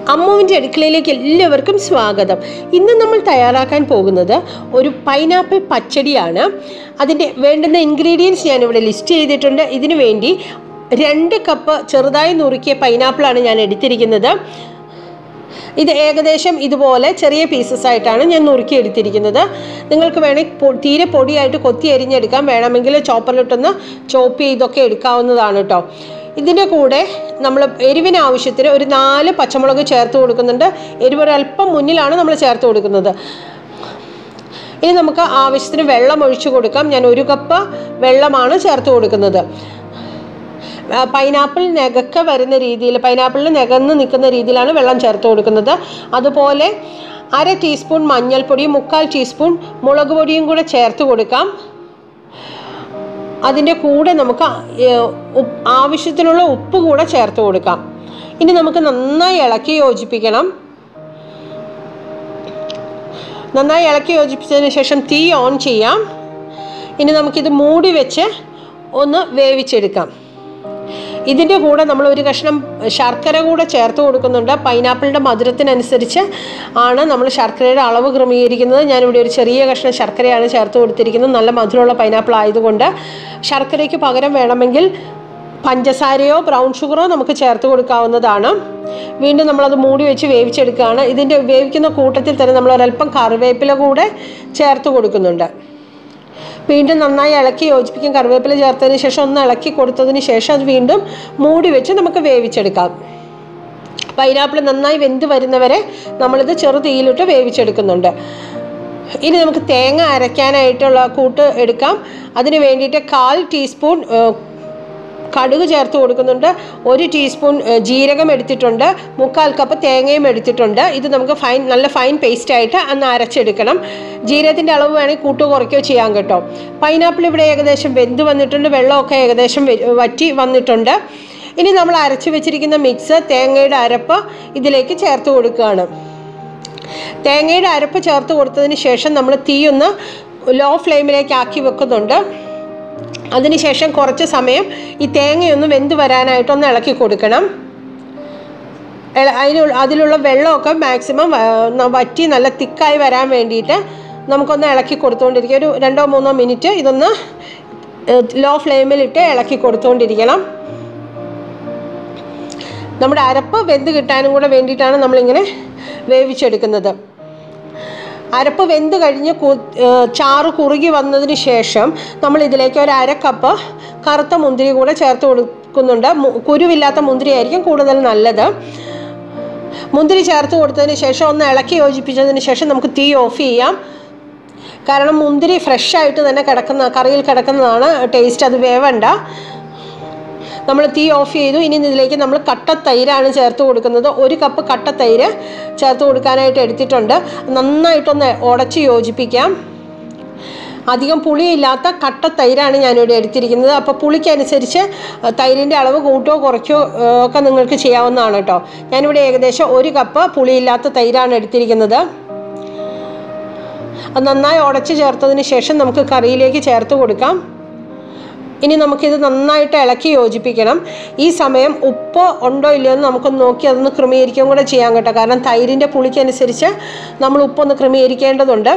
അമ്മുവിൻ്റെ അടുക്കളയിലേക്ക് എല്ലാവർക്കും സ്വാഗതം ഇന്ന് നമ്മൾ തയ്യാറാക്കാൻ പോകുന്നത് ഒരു പൈനാപ്പിൾ പച്ചടിയാണ് അതിൻ്റെ വേണ്ടുന്ന ഇൻഗ്രീഡിയൻസ് ഞാനിവിടെ ലിസ്റ്റ് ചെയ്തിട്ടുണ്ട് ഇതിനു വേണ്ടി രണ്ട് കപ്പ് ചെറുതായി നുറുക്കിയ പൈനാപ്പിളാണ് ഞാൻ എടുത്തിരിക്കുന്നത് ഇത് ഏകദേശം ഇതുപോലെ ചെറിയ പീസസ് ആയിട്ടാണ് ഞാൻ നുറുക്കി എടുത്തിരിക്കുന്നത് നിങ്ങൾക്ക് വേണമെങ്കിൽ പൊ- തീരെ പൊടിയായിട്ട് കൊത്തി അരിഞ്ഞെടുക്കാം വേണമെങ്കിൽ ചോപ്പറിലിട്ടൊന്ന് ചോപ്പ് ചെയ്തൊക്കെ എടുക്കാവുന്നതാണ് കേട്ടോ ഇതിൻ്റെ കൂടെ നമ്മൾ എരിവിന് ആവശ്യത്തിന് ഒരു നാല് പച്ചമുളക് ചേർത്ത് കൊടുക്കുന്നുണ്ട് എരിവ് ഒരല്പം മുന്നിലാണ് നമ്മൾ ചേർത്ത് കൊടുക്കുന്നത് ഇനി നമുക്ക് ആവശ്യത്തിന് വെള്ളം ഒഴിച്ചു കൊടുക്കാം ഞാൻ ഒരു കപ്പ് വെള്ളമാണ് ചേർത്ത് കൊടുക്കുന്നത് ആ, പൈനാപ്പിൾ നെകക്ക വരുന്ന രീതിയിൽ പൈനാപ്പിളിന് നികന്ന് നിൽക്കുന്ന രീതിയിലാണ് വെള്ളം ചേർത്ത് കൊടുക്കുന്നത് അതുപോലെ അര ടീസ്പൂൺ മഞ്ഞൾപ്പൊടിയും മുക്കാൽ ടീസ്പൂൺ മുളക് പൊടിയും കൂടെ ചേർത്ത് കൊടുക്കാം അതിൻ്റെ കൂടെ നമുക്ക് ഏ, ഉപ്പ് ആവശ്യത്തിനുള്ള ഉപ്പ് കൂടെ ചേർത്ത് കൊടുക്കാം ഇനി നമുക്ക് നന്നായി ഇളക്കി യോജിപ്പിക്കണം നന്നായി ഇളക്കി യോജിപ്പിച്ചതിന് ശേഷം തീ ഓൺ ചെയ്യാം ഇനി നമുക്കിത് മൂടി വെച്ച് ഒന്ന് വേവിച്ചെടുക്കാം ഇതിൻ്റെ കൂടെ നമ്മൾ ഒരു കഷ്ണം ശർക്കര കൂടെ ചേർത്ത് കൊടുക്കുന്നുണ്ട് പൈനാപ്പിളിൻ്റെ മധുരത്തിനനുസരിച്ച് ആണ് നമ്മൾ ശർക്കരയുടെ അളവ് ക്രമീകരിക്കുന്നത് ഞാനിവിടെ ഒരു ചെറിയ കഷ്ണം ശർക്കരയാണ് ചേർത്ത് കൊടുത്തിരിക്കുന്നത് നല്ല മധുരമുള്ള പൈനാപ്പിൾ ആയതുകൊണ്ട് ശർക്കരയ്ക്ക് പകരം വേണമെങ്കിൽ പഞ്ചസാരയോ ബ്രൗൺ ഷുഗറോ നമുക്ക് ചേർത്ത് കൊടുക്കാവുന്നതാണ് വീണ്ടും നമ്മളത് മൂടി വെച്ച് വേവിച്ചെടുക്കുകയാണ് ഇതിൻ്റെ വേവിക്കുന്ന കൂട്ടത്തിൽ തന്നെ നമ്മൾ ഒരല്പം കറിവേപ്പില കൂടെ ചേർത്ത് കൊടുക്കുന്നുണ്ട് വീണ്ടും നന്നായി ഇളക്കി യോജിപ്പിക്കും കറിവേപ്പില ചേർത്തതിന് ശേഷം ഒന്ന് ഇളക്കി കൊടുത്തതിന് ശേഷം അത് വീണ്ടും മൂടി വെച്ച് നമുക്ക് വേവിച്ചെടുക്കാം പൈനാപ്പിൾ നന്നായി വെന്ത് വരുന്നവരെ നമ്മളിത് ചെറു തീയിലിട്ട് വേവിച്ചെടുക്കുന്നുണ്ട് ഇനി നമുക്ക് തേങ്ങ അരയ്ക്കാനായിട്ടുള്ള കൂട്ട് എടുക്കാം അതിന് വേണ്ടിയിട്ട് കാൽ ടീസ്പൂൺ ഏഹ്, കടുക് ചേർത്ത് കൊടുക്കുന്നുണ്ട് ഒരു ടീസ്പൂൺ ഏഹ്, ജീരകം എടുത്തിട്ടുണ്ട് മുക്കാൽ കപ്പ് തേങ്ങയും എടുത്തിട്ടുണ്ട് ഇത് നമുക്ക് ഫൈൻ നല്ല ഫൈൻ പേസ്റ്റ് ആയിട്ട് അന്ന് അരച്ചെടുക്കണം ജീരകത്തിൻ്റെ അളവ് വേണമെങ്കിൽ കൂട്ടോ കുറയ്ക്കോ ചെയ്യാൻ കേട്ടോ പൈനാപ്പിൾ ഇവിടെ ഏകദേശം വെന്ത് വന്നിട്ടുണ്ട് വെള്ളമൊക്കെ ഏകദേശം വെ- വറ്റി വന്നിട്ടുണ്ട് ഇനി നമ്മൾ അരച്ച് വെച്ചിരിക്കുന്ന മിക്സ് തേങ്ങയുടെ അരപ്പ് ഇതിലേക്ക് ചേർത്ത് കൊടുക്കുകയാണ് തേങ്ങയുടെ അരപ്പ് ചേർത്ത് കൊടുത്തതിന് ശേഷം നമ്മൾ തീ ഒന്ന് ലോ ഫ്ലെയിമിലേക്ക് ആക്കി വെക്കുന്നുണ്ട് അതിനുശേഷം കുറച്ച് സമയം ഈ തേങ്ങയൊന്ന് വെന്ത് വരാനായിട്ടൊന്ന് ഇളക്കി കൊടുക്കണം ഇള- അതിനുള്ള അതിലുള്ള വെള്ളമൊക്കെ മാക്സിമം വറ്റി നല്ല തിക്കായി വരാൻ വേണ്ടിയിട്ട് നമുക്കൊന്ന് ഇളക്കി കൊടുത്തുകൊണ്ടിരിക്കുക ഒരു രണ്ടോ മൂന്നോ മിനിറ്റ് ഇതൊന്ന് ലോ ഫ്ലെയിമിലിട്ട് ഇളക്കി കൊടുത്തുകൊണ്ടിരിക്കണം നമ്മുടെ അരപ്പ് വെന്ത് കിട്ടാനും കൂടെ വേണ്ടിയിട്ടാണ് നമ്മളിങ്ങനെ വേവിച്ചെടുക്കുന്നത് അരപ്പ് വെന്ത് കഴിഞ്ഞ് കു- ഏഹ് ചാറ് കുറുകി വന്നതിന് ശേഷം നമ്മൾ ഇതിലേക്ക് ഒരു അര കപ്പ് കറുത്ത മുന്തിരി കൂടെ ചേർത്ത് കൊടുക്കുന്നുണ്ട് മു- കുരുവില്ലാത്ത മുന്തിരി ആയിരിക്കും കൂടുതൽ നല്ലത് മുന്തിരി ചേർത്ത് കൊടുത്തതിന് ശേഷം ഒന്ന് ഇളക്കി യോജിപ്പിച്ചതിന് ശേഷം നമുക്ക് തീ ഓഫ് ചെയ്യാം കാരണം മുന്തിരി ഫ്രഷ് ആയിട്ട് തന്നെ കിടക്കുന്ന കറിയിൽ കിടക്കുന്നതാണ് ടേസ്റ്റ് അത് വേവണ്ട നമ്മൾ തീ ഓഫ് ചെയ്തു ഇനി ഇതിലേക്ക് നമ്മൾ കട്ട തൈരാണ് ചേർത്ത് കൊടുക്കുന്നത് ഒരു കപ്പ് കട്ട തൈര് ചേർത്ത് കൊടുക്കാനായിട്ട് എടുത്തിട്ടുണ്ട് നന്നായിട്ടൊന്ന് ഉടച്ച് യോജിപ്പിക്കാം അധികം പുളിയില്ലാത്ത കട്ട തൈരാണ് ഞാനിവിടെ എടുത്തിരിക്കുന്നത് അപ്പോൾ പുളിക്കനുസരിച്ച് തൈരിൻ്റെ അളവ് കൂട്ടുകയോ കുറയ്ക്കോ ഏഹ്, ഒക്കെ നിങ്ങൾക്ക് ചെയ്യാവുന്നതാണ് കേട്ടോ ഞാനിവിടെ ഏകദേശം ഒരു കപ്പ് പുളിയില്ലാത്ത തൈരാണ് എടുത്തിരിക്കുന്നത് അത് നന്നായി ഉടച്ച് ചേർത്തതിന് ശേഷം നമുക്ക് കറിയിലേക്ക് ചേർത്ത് കൊടുക്കാം ഇനി നമുക്കിത് നന്നായിട്ട് ഇളക്കി യോജിപ്പിക്കണം ഈ സമയം ഉപ്പ് ഉണ്ടോ ഇല്ലയോ എന്ന് നമുക്കൊന്ന് നോക്കി അതൊന്ന് ക്രമീകരിക്കുകയും കൂടെ ചെയ്യാൻ കേട്ടോ കാരണം തൈരിൻ്റെ പുളിക്കനുസരിച്ച് നമ്മൾ ഉപ്പൊന്ന് ക്രമീകരിക്കേണ്ടതുണ്ട്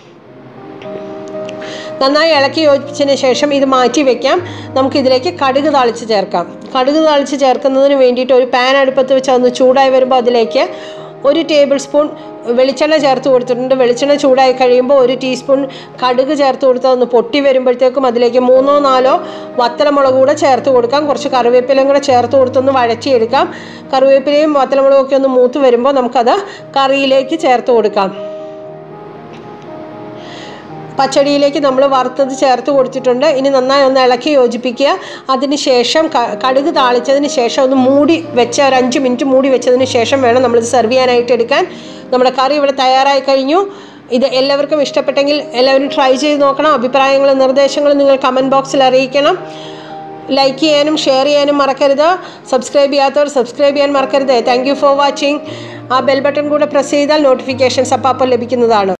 നന്നായി ഇളക്കി യോജിപ്പിച്ചതിന് ശേഷം ഇത് മാറ്റി വെക്കാം നമുക്കിതിലേക്ക് കടുക് താളിച്ച് ചേർക്കാം കടുക് താളിച്ച് ചേർക്കുന്നതിന് വേണ്ടിയിട്ട് ഒരു പാൻ അടുപ്പത്ത് വെച്ച് അതൊന്ന് ചൂടായി വരുമ്പോൾ അതിലേക്ക് ഒരു ടേബിൾ സ്പൂൺ വെളിച്ചെണ്ണ ചേർത്ത് കൊടുത്തിട്ടുണ്ട് വെളിച്ചെണ്ണ ചൂടായി കഴിയുമ്പോൾ ഒരു ടീസ്പൂൺ കടുക് ചേർത്ത് കൊടുത്ത് ഒന്ന് പൊട്ടി വരുമ്പോഴത്തേക്കും അതിലേക്ക് മൂന്നോ നാലോ വത്തലമുളക് കൂടെ ചേർത്ത് കൊടുക്കാം കുറച്ച് കറിവേപ്പിലയും കൂടെ ചേർത്ത് കൊടുത്തൊന്ന് വഴറ്റിയെടുക്കാം കറിവേപ്പിലയും വത്തലമുളകും ഒക്കെ ഒന്ന് മൂത്ത് വരുമ്പോൾ നമുക്കത് കറിയിലേക്ക് ചേർത്ത് കൊടുക്കാം പച്ചടിയിലേക്ക് നമ്മൾ വറുത്തത് ചേർത്ത് കൊടുത്തിട്ടുണ്ട് ഇനി നന്നായി ഒന്ന് ഇളക്കി യോജിപ്പിക്കുക അതിന് ശേഷം ക- കടുക് താളിച്ചതിന് ശേഷം ഒന്ന് മൂടി വെച്ച ഒരു അഞ്ച് മിനിറ്റ് മൂടി വെച്ചതിന് ശേഷം വേണം നമ്മളിത് സെർവ് ചെയ്യാനായിട്ട് എടുക്കാൻ നമ്മുടെ കറി ഇവിടെ തയ്യാറായി കഴിഞ്ഞു ഇത് എല്ലാവർക്കും ഇഷ്ടപ്പെട്ടെങ്കിൽ എല്ലാവരും ട്രൈ ചെയ്ത് നോക്കണം അഭിപ്രായങ്ങളും നിർദ്ദേശങ്ങളും നിങ്ങൾ കമൻറ്റ് ബോക്സിൽ അറിയിക്കണം ലൈക്ക് ചെയ്യാനും ഷെയർ ചെയ്യാനും മറക്കരുത് സബ്സ്ക്രൈബ് ചെയ്യാത്തവർ സബ്സ്ക്രൈബ് ചെയ്യാൻ മറക്കരുത് താങ്ക് യു ഫോർ വാച്ചിങ് ആ ബെൽ ബട്ടൺ കൂടെ പ്രസ് ചെയ്താൽ നോട്ടിഫിക്കേഷൻസ് അപ്പോൾ അപ്പോൾ ലഭിക്കുന്നതാണ്